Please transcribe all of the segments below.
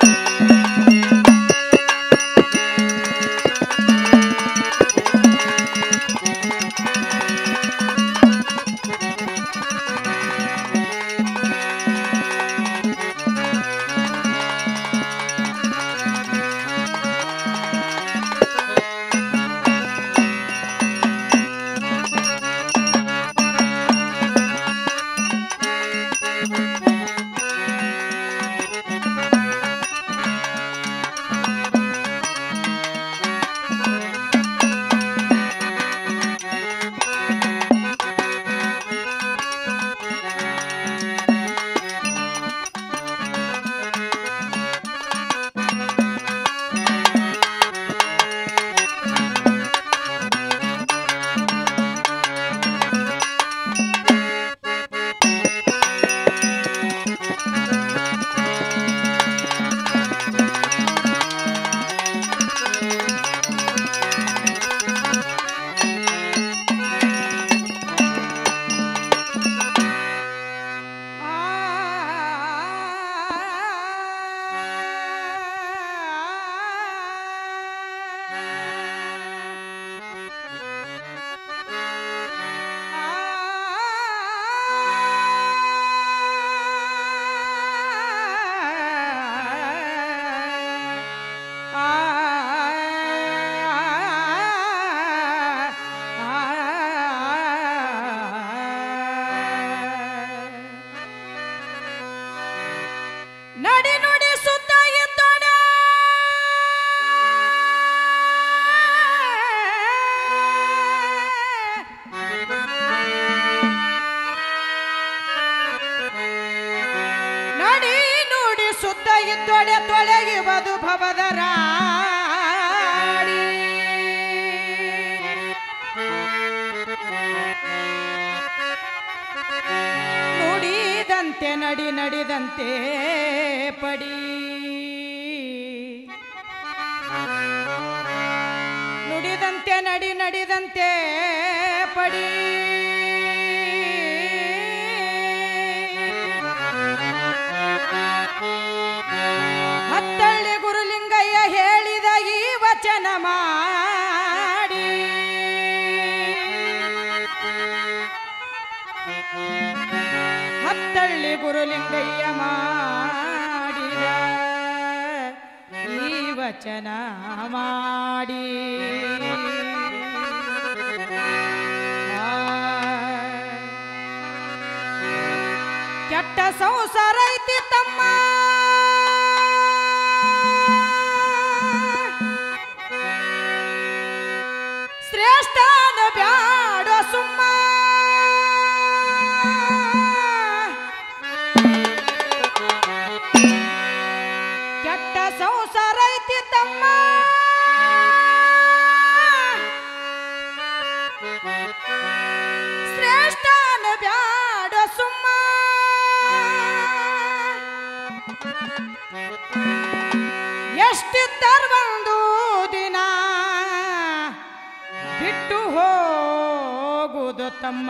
ನಡಿ ನುಡಿ ಸುತ್ತ ಎತ್ತೋಣ ನಡಿ ನುಡಿ ಸುತ್ತ ಇದ್ದೊಡೆ ತೊಳೆಯುವುದು ಭವದ ರಾಡಿ ನುಡಿದಂತೆ ನಡಿ ನಡಿದಂತೆ ಪಡಿ ನುಡಿದಂತೆ ನಡಿ ನಡಿದಂತೆ ಪಡಿ ಹತ್ತಳ್ಳಿ ಗುರುಲಿಂಗಯ್ಯ ಹೇಳಿದ ಈ ವಚನ ಮಾಡಿ ಹತ್ತಳ್ಳಿ ಗುರುಲಿಂಗಯ್ಯ ಮಾಡಿದ ಈ ವಚನ ಮಾಡಿ ಆ, ಕೆಟ್ಟ ಸಂಸಾರ ಐತಿ ತಮ್ಮ ಶ್ರೇಷ್ಠನ ಬ್ಯಾಡ ಸುಮ್ಮ ಕೆಟ್ಟ ಸಂಸಾರ ಐತಿ ತಮ್ಮ ಶ್ರೇಷ್ಠನ ಬ್ಯಾಡ ಸುಮ್ಮ ಎಷ್ಟಿದ್ದರ್ ಒಂದು ದಿನ ಬಿಟ್ಟು ಹೋಗುವುದು ತಮ್ಮ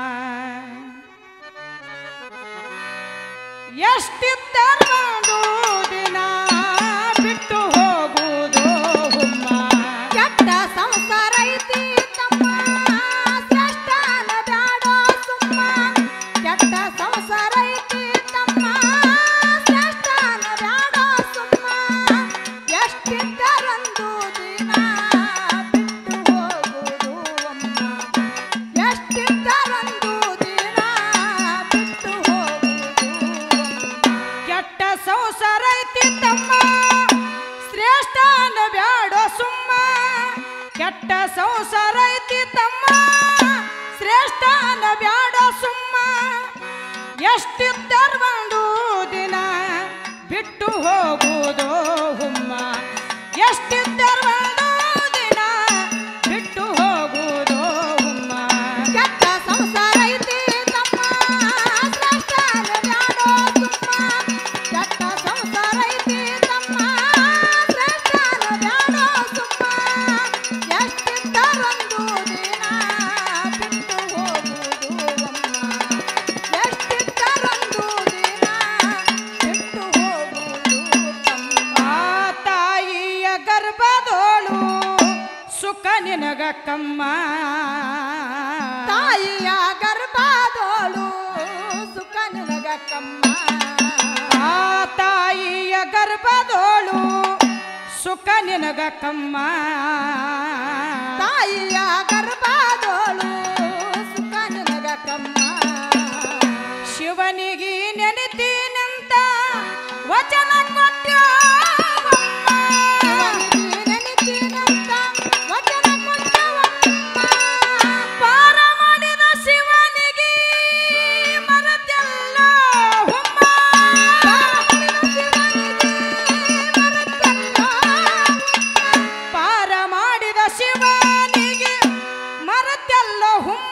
ಎಷ್ಟಿದ್ದರ್ ಒಂದು ದಿನ ಬಿಟ್ಟು ಹೋಗುವುದು ಹುಮ್ಮ ಕೆಟ್ಟ ಸಂಸಾರ ಐತಿ ತಮ್ಮ ಶ್ರೇಷ್ಠನ ಬ್ಯಾಡೋ ಸುಮ್ಮ ಕೆಟ್ಟ ಸಂಸಾರ ಐತಿ ತಮ್ಮ ಶ್ರೇಷ್ಠನ ಬ್ಯಾಡೋ ಸುಮ್ಮ ಎಷ್ಟಿದ್ದರೊಂದು ದಿನ ಬಿಟ್ಟು ಹೋಗುವುದು ಅಮ್ಮ ಎಷ್ಟಿದ್ದರೊಂದು ದಿನ ಬಿಟ್ಟು ಹೋಗುವುದು ಕೆಟ್ಟ ಸಂಸಾರ ಐತಿ ತಮ್ಮ ಶ್ರೇಷ್ಠನ ಬ್ಯಾಡೋ ಸುಮ್ಮ ಕೆಟ್ಟ ಸಂಸಾರ ಐತಿ ತಮ್ಮ ಶ್ರೇಷ್ಠನ ಬ್ಯಾಡೋ ಸುಮ್ಮ ಎಷ್ಟಿದ್ದರ್ ಒಂದು ದಿನ ಬಿಟ್ಟು ಹೋಗುವುದೋ ಹುಮ್ಮ ಎಷ್ಟಿದ್ದರ್ ಒಂದು ದಿನ ಬಿಟ್ಟು ಹೋಗುವುದೋ ಹುಮ್ಮ ಕೆಟ್ಟ ಸಂಸಾರ ಐತಿ ತಮ್ಮ ಶ್ರೇಷ್ಠನ ಬ್ಯಾಡೋ ಸುಮ್ಮ ಕೆಟ್ಟ ಸಂಸಾರ ಐತಿ ತಮ್ಮ ಶ್ರೇಷ್ಠನ ಬ್ಯಾಡೋ ಸುಮ್ಮ ಎಷ್ಟಿದ್ದರೊಂದು ದಿನ ಬಿಟ್ಟು ಹೋಗುವುದು ಅಮ್ಮ ಎಷ್ಟಿದ್ದರೊಂದು ದಿನ ಬಿಟ್ಟು ಹೋಗುವುದು ತಮ್ಮ ಕಮ್ಮ ತಾಯಿಯ ಗರ್ಭದೋಳು ಸುಖ ನಿನಗ ಕಮ್ಮ ಆ ತಾಯಿಯ ಗರ್ಭದೋಳು ಸುಖ ನಿನಗ ಕಮ್ಮ ತಾಯಿಯ ಗರ್ಭದೋಳು ಸುಖ ನಿನಗ ಕಮ್ಮ ಶಿವನಿಗೆ ನೆನೆತೀನಂತ ವಚನ ಕೊಟ್ಟ್ಯೋ ನೆನೆತೀನಂತ ವಚನ ಕೊಟ್ಟವಮ್ಮ. ಪಾರ ಮಾಡಿದ ಶಿವನಿಗೆ ಮರತೆಲ್ಲ ಹುಮ್ಮ ಪಾರ ಮಾಡಿದ ಶಿವನಿಗೆ ಮರತೆಲ್ಲ ಹುಮ್ಮ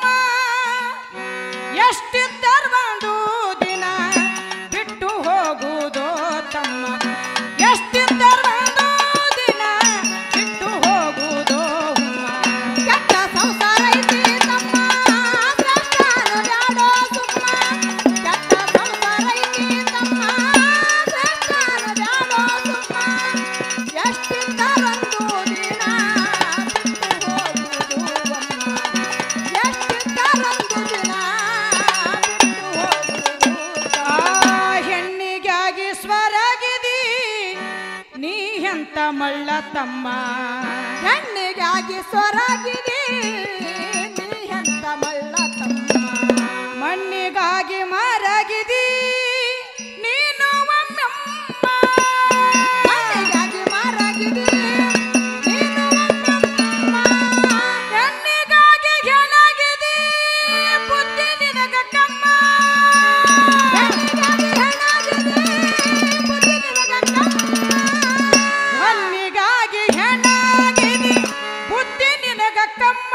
ಎಷ್ಟಿದ್ದರ್ವಂದು ದಿನ ಬಿಟ್ಟು ಹೋಗುವುದೋ ತಮ್ಮ ಎಷ್ಟಿದ್ದರ್ವಂದು ದಿನ ಬಿಟ್ಟು ಹೋಗುವುದೋ ಹುಮ್ಮ ಕೆಟ್ಟ ಸಂಸಾರ ಐತಿ ತಮ್ಮ, ಶ್ರೇಷ್ಠನು ಬ್ಯಾಡೋ ಸುಮ್ಮ. ಕೆಟ್ಟ ಸಂಸಾರ ಐತಿ ತಮ್ಮ, ಶ್ರೇಷ್ಠನು ಬ್ಯಾಡೋ ಸುಮ್ಮ. ಎಷ್ಟಿದ್ದರೊಂದು ದಿನ ಬಿಟ್ಟು ಹೋಗುವುದು ಒಮ್ಮ. ಎಷ್ಟಿದ್ದರೊಂದು ದಿನ ಬಿಟ್ಟು ಹೋಗುವುದು ಆ ಹೆಣ್ಣಿಗಾಗಿ ಸ್ವರಗಿದಿ ನೀ ಎಂತ ಮಳ್ಳ ತಮ್ಮ ಹೆಣ್ಣಿಗಾಗಿ ಸೊರಗಿದೆ ನೀ ಎಂತ ಮಳ್ಳ ತಮ್ಮ ಮಣ್ಣಿಗಾಗಿ ಮರಗಿದಿ ನೀನು ಒಮ್ಮೆಮ್ಮ ಮನೆಗಾಗಿ ಮಾರಾಗಿದೆ ನೀನು ಒಮ್ಮಮ್ಮ. ಹೆಣ್ಣಿಗಾಗಿ ಹೆಣಗಿದಿ ಬುದ್ಧಿ ನಿನಗ ಕಮ್ಮ ಹೆಣ್ಣಿಗಾಗಿ ಹೆಣಾಗಿದೆ, ಬುದ್ಧಿ ನಿನಗಕ್ಕಮ್ಮ. ಮಣ್ಣಿಗಾಗಿ ಹೆಣಗಿದಿ ಬುದ್ಧಿ ನಿನಗ ಕಮ್ಮ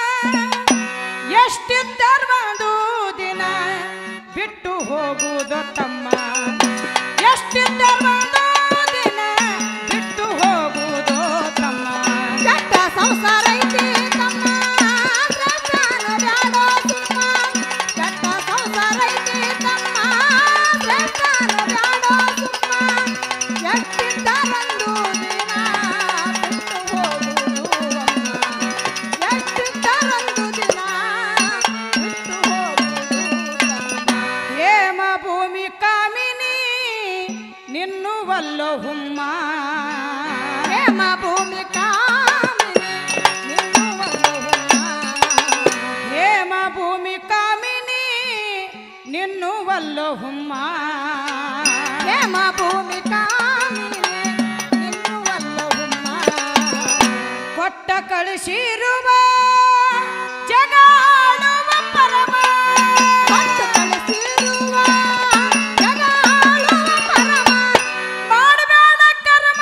ಎಷ್ಟಿದ್ದರ್ವಂದು ದಿನ ಬಿಟ್ಟು ಹೋಗುವುದು ತಮ್ಮ ಎಷ್ಟಿದ್ದರ್ವಂದು ದಿನ ಬಿಟ್ಟು ಹೋಗುವುದು ತಮ್ಮ ಕೆಟ್ಟ ಸಂಸಾರ ಐತಿ ತಮ್ಮ, ಶ್ರೇಷ್ಠನು ಬ್ಯಾಡೋ ಸುಮ್ಮ. ಕೆಟ್ಟ ಸಂಸಾರ ಐತಿ ತಮ್ಮ, ಶ್ರೇಷ್ಠನು ಬ್ಯಾಡೋ ಸುಮ್ಮ. ಎಷ್ಟಿದ್ದರೊಂದು ದಿನ ಬಿಟ್ಟು ಹೋಗುವುದು ಒಮ್ಮ. ಎಷ್ಟಿದ್ದರೊಂದು ದಿನ ಬಿಟ್ಟು ಹೋಗುವುದು ತಮ್ಮ. ಹೇಮ ಭೂಮಿ ಕಾಮಿನಿ ನಿನ್ನುವಲ್ಲೋ ಹುಮ್ಮ ಹೇಮ ಭೂಮಿ ಕಾಮಿನಿ ನಿನ್ನುವಳು ಹುಮ್ಮ. ಹೇಮ ಭೂಮಿ ಕಾಮಿನಿ ನಿನ್ನುವಲ್ಲೋ ಹುಮ್ಮ ಹೇಮ ಭೂಮಿ ಕಾಮಿನಿ ನಿನ್ನುವಲ್ಲು ಹುಮ್ಮ. ಕೊಟ್ಟ ಕಳಿಸಿರುವ ಜಗಾಳುವ ಪರಮ ಕೊಟ್ಟು ಕಳಿಸಿರುವ ಜಗಾಳುವ ಪರಮ. ಮಾಡಬೇಡ ಕರ್ಮ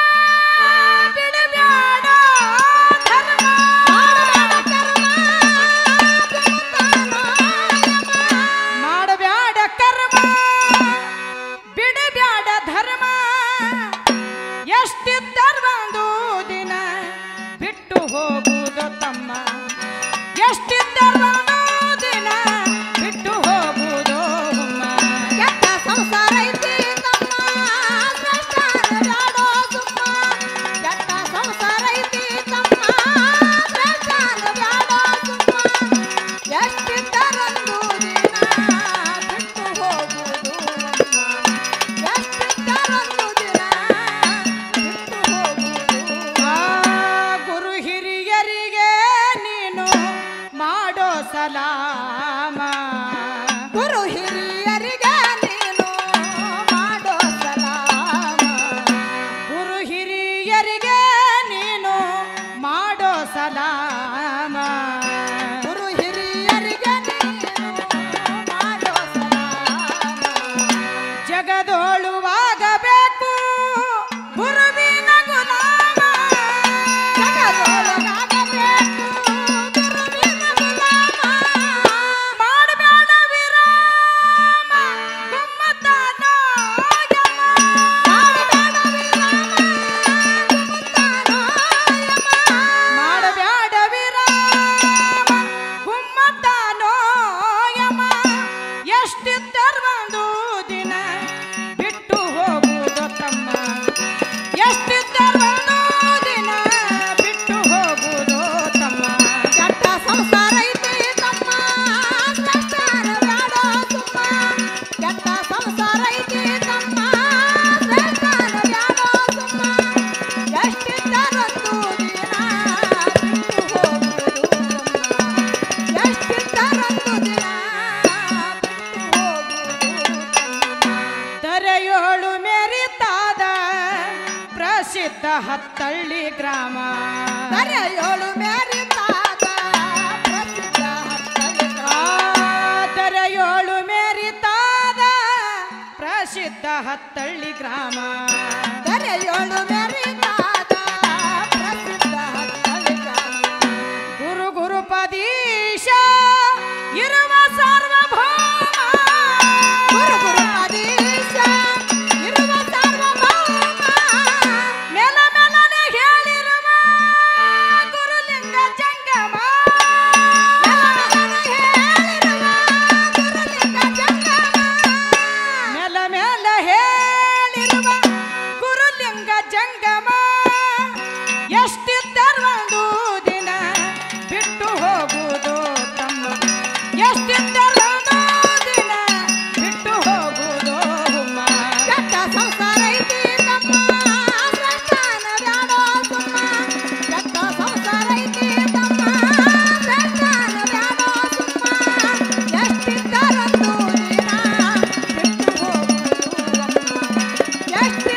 ಬಿಡಬೇಡ ಧರ್ಮ ಮಾಡಬೇಡ ಕರ್ಮ, ಬಿಡುತ್ತಾನೋ ಯಮ. ಮಾಡಬ್ಯಾಡ ಕರ್ಮ ಬಿಡಬ್ಯಾಡ ಧರ್ಮ ಎಷ್ಟಿದ್ದರ್ವಂದು ದಿನ ಬಿಟ್ಟು ಹೋಗುವುದು ತಮ್ಮ ಎಷ್ಟಿದ್ದರ್ವಂದು ದಿನ ಬಿಟ್ಟು ಹೋಗುವುದು ಹುಮ್ಮ ಕೆಟ್ಟ ಸಂಸಾರ ಐತಿ ತಮ್ಮ, ಶ್ರೇಷ್ಠನು ಬ್ಯಾಡೋ ಸುಮ್ಮ. ಕೆಟ್ಟ ಸಂಸಾರ ಐತಿ ತಮ್ಮ, ಶ್ರೇಷ್ಠನು ಬ್ಯಾಡೋ ಸುಮ್ಮ. ಎಷ್ಟಿದ್ದರೊಂದು ದಿನ ಬಿಟ್ಟು ಹೋಗುವುದು ಒಮ್ಮ. ಎಷ್ಟಿದ್ದರೊಂದು ದಿನ ಬಿಟ್ಟು ಹೋಗುವುದು ಆ ಗುರು ಹಿರಿಯರಿಗೆ ನೀನು ಮಾಡೋ ಸಲಾಮ ಗುರು ಹಿರಿಯರಿಗೆ ನೀನು ಮಾಡೋ ಸಲಾಮ ಗುರು ಹಿರಿಯರಿಗೆ ನೀನು ಮಾಡೋ ಸಲಾಮ ಗುರು ಹಿರಿಯರಿಗೆ ನೀನು ಮಾಡೋ ಸಲಾಮ ಜಗದೋಳುವಾಗಬೇಕು ಗುರುವಿನ ಗುಲಾಮ ಜಗದೊಳಗಾಗಬೇಕು ಗುರುವಿನ ಗುಲಾಮ. ಮಾಡಬೇಡ ವಿರಾಮ ಗುಮ್ಮತಾನೋ ಯಮ. ಮಾಡಬೇಡ ವಿರಾಮ, ಗುಮ್ಮುತ್ತಾನೋ ಯಮ. ಮಾಡಬ್ಯಾಡ ವಿರಾಮ ಗುಮ್ಮತಾನೋ ಯಮ ಎಷ್ಟಿದ್ದರ್ವಂದು ದಿನ ಬಿಟ್ಟು ತೆರೆಯೋಳು ಮೆರಿತಾದ ಪ್ರಸಿದ್ಧ ಹತ್ತಳ್ಳಿ ಗ್ರಾಮ ಕರೆಯೋಳು ಮೇರಿತಾದ ಪ್ರಸಿದ್ಧ ಹತ್ತಳಿ ಆ, ತೆರೆಯೋಳು ಮೆರಿತಾದ ಪ್ರಸಿದ್ಧ ಹತ್ತಳ್ಳಿ ಗ್ರಾಮ ಕರೆಯೋಳು ಮೇರಿತಾದ ಪ್ರಸಿದ್ಧ ಹತ್ತಳಿ ಗ್ರಾಮ ಗುರು ಗುರು ಪದೀಶ ಇರುವ ಸಾರ್ವಭೌಮ ಗುರು ಗುರು ಪದೀಶ ಇರುವ ಸಾರ್ವಭೌಮ ಮೇಲ ಮೇಲನೆ ಹೇಳಿರುವ ಗುರುಲಿಂಗ ಜಂಗಮ ಮೇಲ ಮೇಲ ಹೇಳಿರುವ ಗುರುಲಿಂಗ ಜಂಗಮ ಎಷ್ಟಿದ್ದರೊಂದು ದಿನ ಬಿಟ್ಟು ಹೋಗುವುದು ತಮ್ಮ ಎಷ್ಟಿದ್ದರೊಂದು ದಿನ ಬಿಟ್ಟು ಹೋಗುವುದು ಹುಮ್ಮ ಕೆಟ್ಟ ಸಂಸಾರ ಐತಿ ತಮ್ಮ ಸಂತಾನ ಬ್ಯಾಡೋ ಸುಮ್ಮ ಕೆಟ್ಟ ಸಂಸಾರ ಐತಿ ತಮ್ಮ ಸಂತಾನ ಬ್ಯಾಡೋ ಸುಮ್ಮ ಎಷ್ಟಿದ್ದರಂದು ದಿನ ಬಿಟ್ಟು ಹೋಗುವುದು ಅಮ್ಮ. ಎಷ್ಟಿದ್ದರಂದು